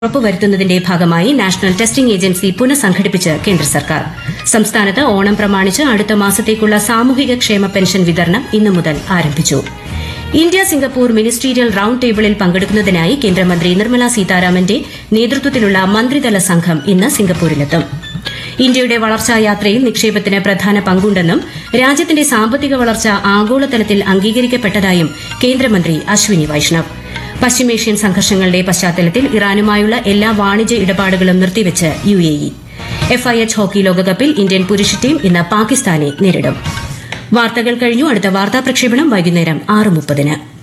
ഉറപ്പുവരുത്തുന്നതിന്റെ ഭാഗമായി national testing agency പുനഃസംഘടിപ്പിച്ച് കേന്ദ്ര സർക്കാർ സംസ്ഥാനത്ത് ഓണം പ്രമാണിച്ച് അടുത്ത മാസത്തേക്കുള്ള സാമൂഹിക ക്ഷേമ പെൻഷൻ വിതരണം ഇന്നു മുതൽ ആരംഭിച്ചു ഇന്ത്യ സിംഗപ്പൂർ മിനിസ്റ്റീരിയൽ റൌണ്ട് ടേബിളിൽ പങ്കെടുക്കുന്നതിനായി കേന്ദ്രമന്ത്രി നിർമ്മല സീതാരാമന്റെ നേതൃത്വത്തിലുള്ള മന്ത്രിതല സംഘം ഇന്ന് സിംഗപ്പൂരിലെത്തും ഇന്ത്യയുടെ വളർച്ചാ യാത്രയിൽ നിക്ഷേപത്തിന് പ്രധാന പങ്കുണ്ടെന്നും രാജ്യത്തിന്റെ സാമ്പത്തിക വളർച്ച ആഗോളതലത്തിൽ അംഗീകരിക്കപ്പെട്ടതായും കേന്ദ്രമന്ത്രി അശ്വിനി വൈഷ്ണവ് പശ്ചിമേഷ്യൻ സംഘർഷങ്ങളുടെ പശ്ചാത്തലത്തിൽ ഇറാനുമായുള്ള എല്ലാ വാണിജ്യ ഇടപാടുകളും നിർത്തിവെച്ച് U A E FIH hockey ലോകകപ്പിൽ ഇന്ത്യൻ പുരുഷ ടീം ഇന്ന് പാകിസ്ഥാനെ നേരിടും വാർത്തകൾ കഴിഞ്ഞു അടുത്ത വാർത്താ പ്രക്ഷേപണം വൈകുന്നേരം ആറ് മുപ്പതിന്